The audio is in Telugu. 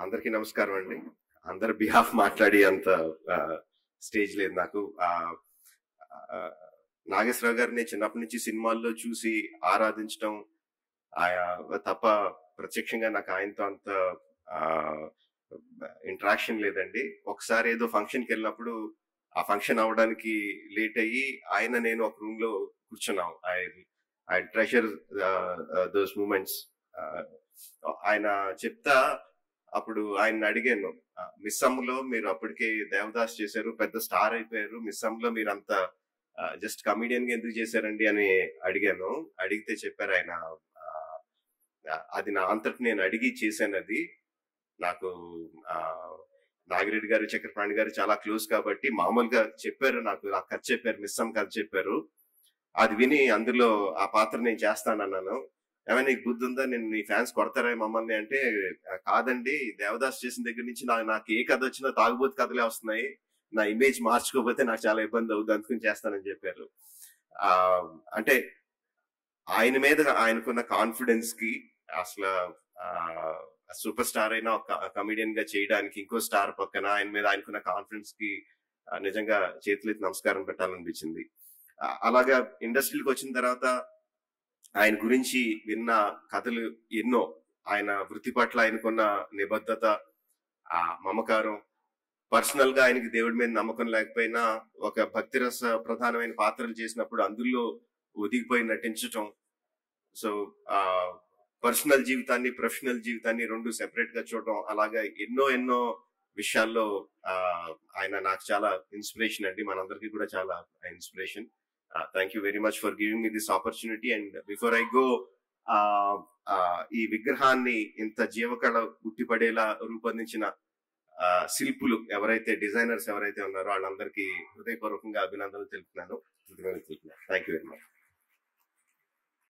అందరికీ నమస్కారం అండి అందరి బిహాఫ్ మాట్లాడి అంత స్టేజ్ లేదు నాకు ఆ, ఆ, నాగేశ్వరరావు గారిని చిన్నప్పటి నుంచి సినిమాల్లో చూసి ఆరాధించడం ఆయా తప్ప ప్రత్యక్షంగా నాకు ఆయనతో అంత ఇంటరాక్షన్ లేదండి ఒకసారి ఏదో ఫంక్షన్కి వెళ్ళినప్పుడు ఆ ఫంక్షన్ అవడానికి లేట్ అయ్యి ఆయన నేను ఒక రూమ్ లో కూర్చున్నాం I I treasure those moments ఆయన చెప్తా అప్పుడు ఆయన అడిగాను మిస్ లో మీరు అప్పటికే దేవదాస్ చేశారు పెద్ద స్టార్ అయిపోయారు మిస్ లో మీరు అంత జస్ట్ కమిడియన్ గా ఎందుకు చేశారండి అని అడిగాను అడిగితే చెప్పారు ఆయన ఆ, అది నా అంతటి నేను అడిగి చేశాను అది నాకు ఆ, నాగిరెడ్డి గారు చక్రపాణి గారు చాలా క్లోజ్ కాబట్టి మామూలుగా చెప్పారు నాకు నాకు కథ చెప్పారు మిస్సమ్ కథ చెప్పారు అది విని అందులో ఆ పాత్ర నేను చేస్తానన్నాను ఏమైనా నీకు బుద్ధి ఉందా నేను నీ ఫ్యాన్స్ కొడతారా మమ్మల్ని అంటే "ఆ, కాదండి దేవదాస్ చేసిన దగ్గర నుంచి నాకు నాకు ఏ కథ వచ్చినా తాగుబోతు కథలే వస్తున్నాయి నా ఇమేజ్ మార్చుకోకపోతే నాకు చాలా ఇబ్బంది అవుతుంది అందుకని చేస్తానని చెప్పారు ఆ అంటే ఆయన మీద ఆయనకున్న కాన్ఫిడెన్స్ కి అసలు సూపర్ స్టార్ అయిన ఒక కమిడియన్ గా చేయడానికి ఇంకో స్టార్ పక్కన ఆయన మీద ఆయనకున్న కాన్ఫిడెన్స్ కి ఆ, నిజంగా చేతులెత్తి నమస్కారం పెట్టాలనిపించింది ఆ, అలాగా ఇండస్ట్రీకి వచ్చిన తర్వాత ఆయన గురించి విన్న కథలు ఎన్నో ఆయన వృత్తి పట్ల ఆయనకున్న నిబద్ధత ఆ మమకారం పర్సనల్ గా ఆయనకి దేవుడి మీద నమ్మకం లేకపోయినా ఒక భక్తి రస ప్రధానమైన పాత్రలు చేసినప్పుడు అందులో ఒదిగిపోయి నటించటం సో ఆ పర్సనల్ జీవితాన్ని ప్రొఫెషనల్ జీవితాన్ని రెండు సెపరేట్ గా చూడడం అలాగా ఎన్నో ఎన్నో విషయాల్లో ఆ ఆయన నాకు చాలా ఇన్స్పిరేషన్ అండి మనందరికీ కూడా చాలా inspiration thank you very much for giving me this opportunity and before I go ఈ విగ్రహాన్ని ఇంత జీవకళ ఉట్టిపడేలా రూపొందించిన ఆ, శిల్పులు ఎవరైతే డిజైనర్స్ ఎవరైతే ఉన్నారో వాళ్ళందరికీ హృదయపూర్వకంగా అభినందనలు తెలుపుతున్నాను థ్యాంక్ యూ వెరీ మచ్